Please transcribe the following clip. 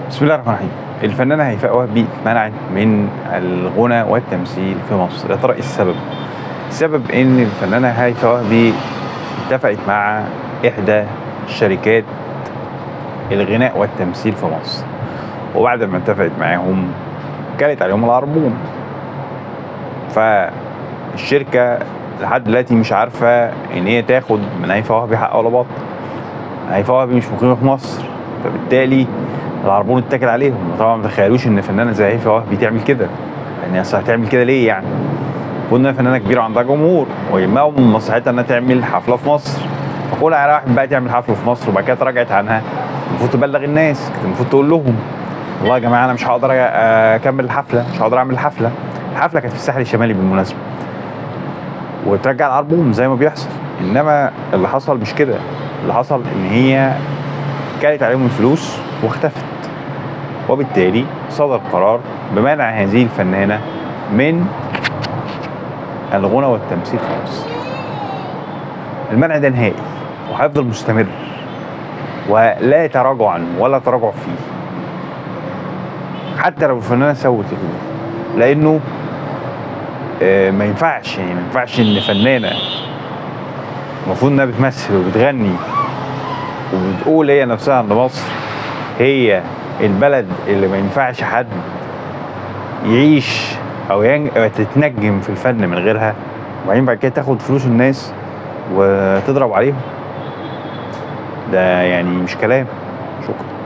بسم الله الرحمن الرحيم الفنانة هيفاء وهبي اتمنعت من الغنى والتمثيل في مصر يا ترى ايه السبب؟ السبب ان الفنانة هيفاء وهبي اتفقت مع احدى شركات الغناء والتمثيل في مصر وبعد ما اتفقت معاهم كانت عليهم العربون فالشركة لحد دلوقتي مش عارفة ان هي تاخد من هيفاء وهبي حق ولا باطل هيفاء وهبي مش مقيمة في مصر فبالتالي العربون اتكل عليهم طبعا ما تخيلوش ان فنانه زي هيفاء وهبي تعمل كده يعني اصل هتعمل كده ليه يعني المفروض انها فنانه كبيره وعندها جمهور ويهمها من مصلحتها انها تعمل حفله في مصر فكل على واحد بقى تعمل حفله في مصر وبعد كده تراجعت عنها المفروض تبلغ الناس كانت المفروض تقول لهم والله يا جماعه انا مش هقدر اكمل الحفله مش هقدر اعمل الحفله الحفله كانت في الساحل الشمالي بالمناسبه وترجع العربون زي ما بيحصل انما اللي حصل مش كده اللي حصل ان هي كانت عليهم الفلوس واختفت وبالتالي صدر قرار بمنع هذه الفنانة من الغنى والتمثيل في مصر المنع ده نهائي وهيفضل مستمر ولا تراجع عنه ولا تراجع فيه حتى لو الفنانة سوت الأمور لأنه آه، ما ينفعش يعني ما ينفعش إن فنانة المفروض إنها بتمثل وبتغني وبتقول هي نفسها إن مصر هي البلد اللي ما ينفعش حد يعيش او ين- أو تتنجم في الفن من غيرها وبعدين بعد كده تاخد فلوس الناس وتضرب عليهم ده يعني مش كلام شكرا